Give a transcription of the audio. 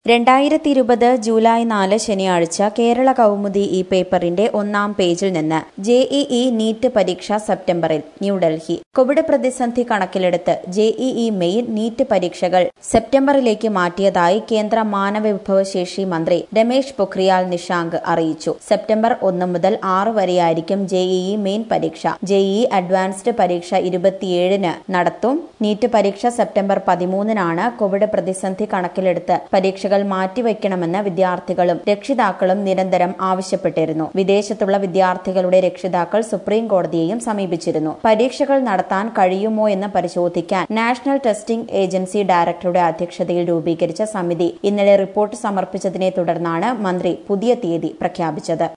രണ്ടായിരത്തി ഇരുപത് ജൂലൈ നാല് ശനിയാഴ്ച കേരള കൗമുദി ഈ പേപ്പറിന്റെ ഒന്നാം പേജിൽ നിന്ന് ജെഇഇ നീറ്റ് പരീക്ഷ സെപ്റ്റംബറിൽ ന്യൂഡൽഹി കോവിഡ് പ്രതിസന്ധി കണക്കിലെടുത്ത് ജെഇഇ മെയിൻ നീറ്റ് പരീക്ഷകൾ സെപ്റ്റംബറിലേക്ക് മാറ്റിയതായി കേന്ദ്ര മാനവ വിഭവശേഷി മന്ത്രി രമേശ് പൊഖ്രിയാൽ നിഷാങ്ക് അറിയിച്ചു സെപ്റ്റംബർ ഒന്ന് മുതൽ ആറ് വരെയായിരിക്കും ജെഇഇ മെയിൻ പരീക്ഷ ജെഇഇ അഡ്വാൻസ്ഡ് പരീക്ഷ ഇരുപത്തിയേഴിന് നടത്തും നീറ്റ് പരീക്ഷ സെപ്റ്റംബർ പതിമൂന്നിനാണ് കോവിഡ് പ്രതിസന്ധി കണക്കിലെടുത്ത് പരീക്ഷകൾ മാറ്റിവെക്കണമെന്ന് വിദ്യാർത്ഥികളും രക്ഷിതാക്കളും നിരന്തരം ആവശ്യപ്പെട്ടിരുന്നു വിദേശത്തുള്ള വിദ്യാർത്ഥികളുടെ രക്ഷിതാക്കൾ സുപ്രീം കോടതിയെയും സമീപിച്ചിരുന്നു പരീക്ഷകൾ നടത്താൻ കഴിയുമോ എന്ന് പരിശോധിക്കാൻ നാഷണൽ ടെസ്റ്റിംഗ് ഏജൻസി ഡയറക്ടറുടെ അധ്യക്ഷതയിൽ രൂപീകരിച്ച സമിതി ഇന്നലെ റിപ്പോർട്ട് സമർപ്പിച്ചതിനെ തുടർന്നാണ് മന്ത്രി പുതിയ തീയതി പ്രഖ്യാപിച്ചത്